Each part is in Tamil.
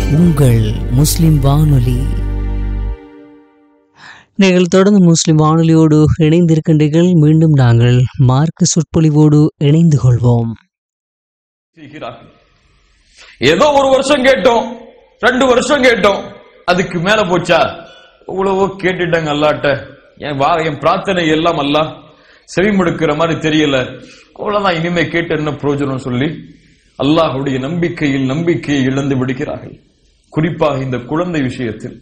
உங்கள் முஸ்லிம் வானொலி நீங்கள் தொடர்ந்து முஸ்லிம் வானொலியோடு இணைந்திருக்கின்றீர்கள் மீண்டும் நாங்கள் மார்க்க சொற்பொழிவோடு இணைந்து கொள்வோம் செய்கிறார்கள் ஏதோ ஒரு வருஷம் கேட்டோம் ரெண்டு வருஷம் கேட்டோம் அதுக்கு மேல போச்சா இவ்வளவோ கேட்டுட்டாங்க அல்லாட்ட என் வா என் பிரார்த்தனை எல்லாம் அல்ல செவிமடுக்கிற மாதிரி தெரியல அவ்வளவுதான் இனிமே கேட்டு என்ன பிரயோஜனம் சொல்லி அல்லாஹ்வுடைய நம்பிக்கையில் நம்பிக்கையை இழந்து விடுகிறார்கள் குறிப்பாக இந்த குழந்தை விஷயத்தில்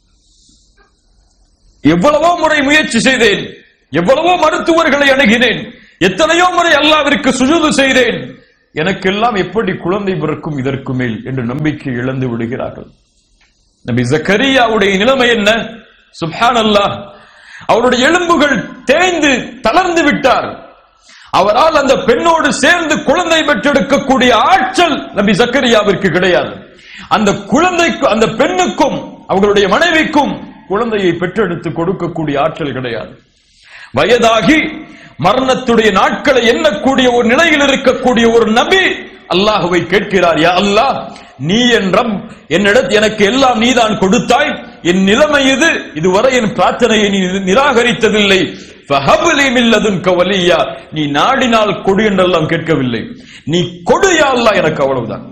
எவ்வளவோ முறை முயற்சி செய்தேன் எவ்வளவோ மருத்துவர்களை அணுகினேன் எத்தனையோ முறை அல்லாவிற்கு சுஜூது செய்தேன் எனக்கெல்லாம் எப்படி குழந்தை பிறக்கும் இதற்கு மேல் என்று நம்பிக்கை இழந்து விடுகிறார்கள் நபி ஜக்கரியாவுடைய நிலைமை என்ன சுப்ஹான் அல்லாஹ் அவருடைய எலும்புகள் தேய்ந்து தளர்ந்து விட்டார் அவரால் அந்த பெண்ணோடு சேர்ந்து குழந்தை பெற்றெடுக்கக்கூடிய ஆற்றல் நபி ஜக்கரியாவிற்கு கிடையாது அந்த குழந்தைக்கு அந்த பெண்ணுக்கும் அவர்களுடைய மனைவிக்கும் குழந்தையை பெற்றெடுத்து கொடுக்கக்கூடிய ஆற்றல் கிடையாது வயதாகி மரணத்துடைய நாட்களை எண்ணக்கூடிய ஒரு நிலையில் இருக்கக்கூடிய ஒரு நபி அல்லாஹுவை கேட்கிறார் யா அல்லாஹ் நீ என் ரப் என்னிடத் எனக்கு எல்லாம் நீதான் கொடுத்தாய் என் நிலைமை இது இதுவரை என் பிரார்த்தனையை நீ நிராகரித்ததில்லை ஃபஹப்லி மின் லதுன்க வலியா நீ நாடினால் கொடு என்றெல்லாம் கேட்கவில்லை நீ கொடு யா அல்லாஹ் எனக்கு அவ்வளவுதான்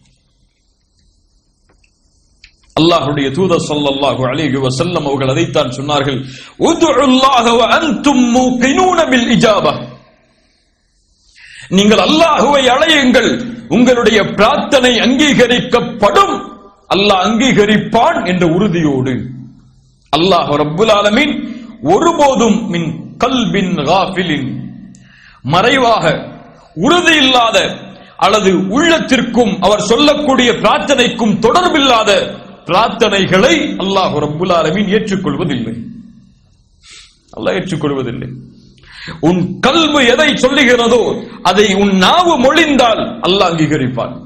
அல்லாஹ்வுடைய தூதர் ஸல்லல்லாஹு அலைஹி வஸல்லம் அவர்கள் அதைத்தான் சொன்னார்கள் உதுல்லாஹ வ அன்தும் மூகினூன பில் இஜாபா நீங்கள் அல்லாஹுவை அழையுங்கள் உங்களுடைய பிரார்த்தனை அங்கீகரிக்கப்படும் அல்லாஹ் அங்கீகரிப்பான் என்ற உறுதியோடு அல்லாஹ் ரப்புல் ஆலமீன் ஒருபோதும் மின் கல்பின் காஃபிலின் மறைவாக உறுதி இல்லாத அல்லது உள்ளத்திற்கும் அவர் சொல்லக்கூடிய பிரார்த்தனைக்கும் தொடர்பில்லாத பிரார்த்தனைகளை அல்லாஹ் ரப்புல் ஆலமீன் ஏற்றுக்கொள்வதில்லை அல்லாஹ் ஏற்றுக்கொள்வதில்லை உன் கல்வு எதை சொல்லுகிறதோ அதை உன் நாவு மொழிந்தால் அல்லாஹ் அங்கீகரிப்பான்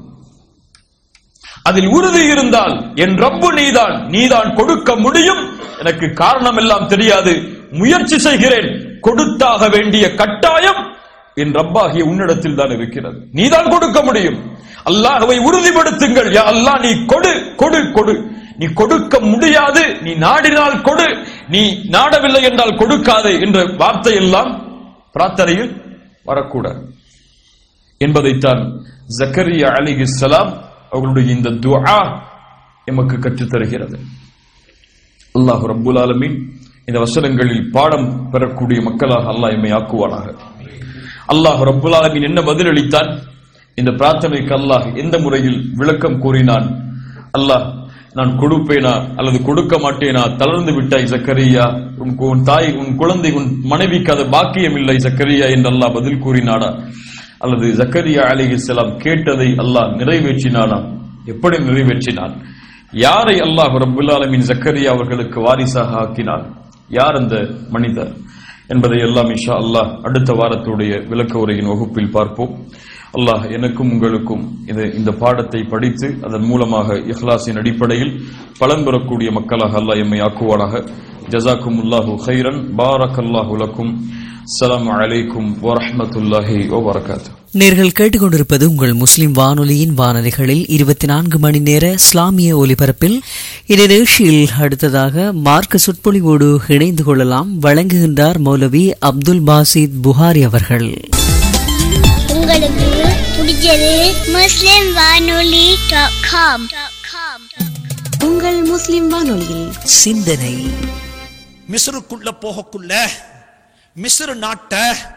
அதில் உறுதி இருந்தால் என் ரப்பு நீதான் நீதான் கொடுக்க முடியும் எனக்கு காரணம் எல்லாம் தெரியாது முயற்சி செய்கிறேன் கொடுத்தாக வேண்டிய கட்டாயம் என் ரப்பாகிய உன்னிடத்தில் தான் இருக்கிறது நீதான் கொடுக்க முடியும் அல்லாஹ்வை உறுதிப்படுத்துங்கள் யா அல்லாஹ் நீ கொடு கொடு கொடு நீ கொடுக்க முடியாது நீ நாடினால் கொடு நீ நாடவில்லை என்றால் கொடுக்காதே என்ற வார்த்தை எல்லாம் பிரார்த்தனையில் வரக்கூடாது என்பதைத்தான் ஜக்கரியா அலிஹிஸ்ஸலாம் அவர்களுடைய இந்த துஆ எமக்கு கற்றுத் தருகிறது அல்லாஹ் ரப்புல் ஆலமீன் இந்த வசனங்களில் பாடம் பெறக்கூடிய மக்களாக அல்லாஹ் எம்மை ஆக்குவானாக அல்லாஹ் ரப்புல் ஆலமீன் என்ன பதிலளித்தான் இந்த பிரார்த்தனைக்கு அல்லாஹ் எந்த முறையில் விளக்கம் கூறினான் அல்லாஹ் நான் கொடுப்பேனா அல்லது கொடுக்க மாட்டேனா தளர்ந்து விட்டாய் சக்கரியா உன் கு- உன் தாய் உன் குழந்தை உன் மனைவிக்கு அது பாக்கியம் இல்லை சக்கரியா என்று அல்லாஹ் பதில் கூறினானா அல்லது ஜக்கரியா அலிஹிஸ்ஸலாம் கேட்டதை அல்லாஹ் நிறைவேற்றினானா எப்படி நிறைவேற்றினான் யாரை அல்லாஹ் ரப்புல் ஆலமீன் ஜக்கரியா அவர்களுக்கு வாரிசாக ஆக்கினான் யார் அந்த மனிதர் என்பதை எல்லாம் இன்ஷா அல்லாஹ் அடுத்த வாரத்துடைய விளக்க உரையின் வகுப்பில் பார்ப்போம் அல்லாஹ் எனக்கும் உங்களுக்கும் இது இந்த பாடத்தை படித்து அதன் மூலமாக இஹ்லாஸின் அடிப்படையில் பலன் பெறக்கூடிய மக்களாக அல்லாஹ் எம்மை ஆக்குவானாக ஜசாக்கும் அல்லாஹு ஹைரன் பாரக் அல்லாஹு லக்கும் அஸ்ஸலாமு அலைக்கும் வரஹ்மத்துல்லாஹி வபரகாத்துஹு நேர்கள் கேட்டுக்கொண்டிருப்பது உங்கள் முஸ்லிம் வானொலியின் வானொலிகளில் இருபத்தி நான்கு மணி நேர இஸ்லாமிய ஒலிபரப்பில் இந்த நிகழ்ச்சியில் அடுத்ததாக மார்க்க சொற்பொழிவோடு இணைந்து கொள்ளலாம் வழங்குகின்றார் மௌலவி அப்துல் பாசித் புகாரி அவர்கள் உங்களுக்கு பிடிச்சது முஸ்லிம் வானொலி டாட் காம் உங்கள் முஸ்லிம் வானொலியில் சிந்தனை மிஸ்ருக்குள்ள போகக்குள்ள மிஸ்ரு நாட்ட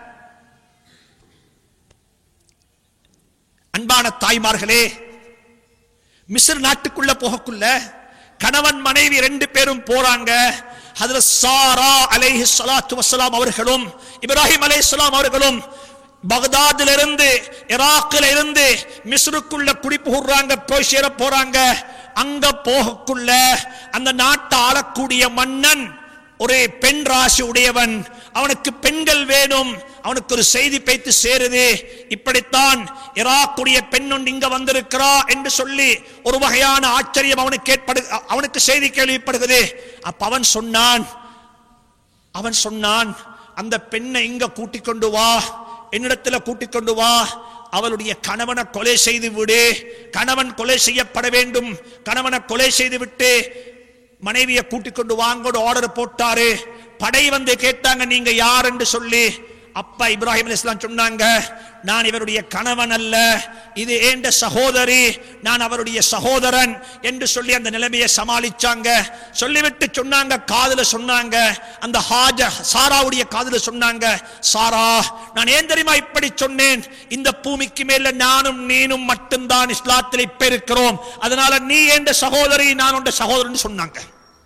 அன்பான தாய்மார்களே மிஸ்ர் நாட்டுக்குள்ள போகக்குள்ள கணவன் மனைவி ரெண்டு பேரும் போறாங்க அதுல சாரா அலைஹி ஸலாத்து வஸ்ஸலாம் அவர்களும் இப்ராஹிம் அலைஹிஸ்ஸலாம் அவர்களும் பகதாதுல இருந்து ஈராக்ல இருந்து மிஸ்ருக்குள்ள குடி புகுறாங்க போய் சேர போறாங்க அங்க போகக்குள்ள அந்த நாட்டை ஆளக்கூடிய மன்னன் ஒரு பெண் ராசி உடையவன் அவனுக்கு பெண்கள் வேணும் அவனுக்கு ஒரு செய்தி பேத்து சேருது இப்படித்தான் இராக்குடைய பெண் ஒன்று இங்க வந்திருக்கிறா என்று சொல்லி ஒரு வகையான ஆச்சரியம் அவனுக்கு ஏற்படு அவனுக்கு செய்தி கேள்விப்படுகிறது அப்ப அவன் சொன்னான் அவன் சொன்னான் அந்த பெண்ணை இங்க கூட்டிக் கொண்டு வா என்னிடத்துல கூட்டிக் கொண்டு வா அவளுடைய கணவனை கொலை செய்து விடு கணவன் கொலை செய்யப்பட வேண்டும் கணவனை கொலை செய்து விட்டு மனைவியை கூட்டிக் கொண்டு வாங்கோடு ஆர்டர் போட்டாரு படை வந்து கேட்டாங்க நீங்க யார் என்று சொல்லி அப்பா இப்ராஹிம் அலைஹிஸ்ஸலாம் சொன்னாங்க நான் இவருடைய கணவன் அல்ல இது ஏண்ட சகோதரி நான் அவருடைய சகோதரன் என்று சொல்லி அந்த நிலைமையை சமாளிச்சாங்க சொல்லிவிட்டு சொன்னாங்க காதுல சொன்னாங்க அந்த ஹாஜ சாராவுடைய காதுல சொன்னாங்க சாரா நான் ஏன் தெரியுமா இப்படி சொன்னேன் இந்த பூமிக்கு மேல நானும் நீனும் மட்டும்தான் இஸ்லாத்தில் இப்ப இருக்கிறோம் அதனால நீ ஏண்ட சகோதரி நான் உண்ட சகோதரன் சொன்னாங்க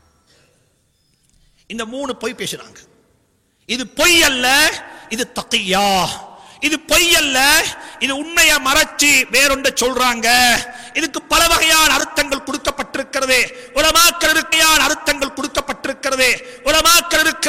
இந்த மூணு பொய் பேசுறாங்க இது பொய் அல்ல இது தக்கியா இது பொய் அல்ல இது உண்மையை மறைச்சு வேறொன்றை சொல்றாங்க இதுக்கு பல வகையான அர்த்தங்கள் கொடுக்கப்பட்டிருக்கிறது உலமாக்கள் இருக்கையான அர்த்தங்கள் கொடுக்கப்பட்டிருக்கிறது உலமாக்கள் இருக்க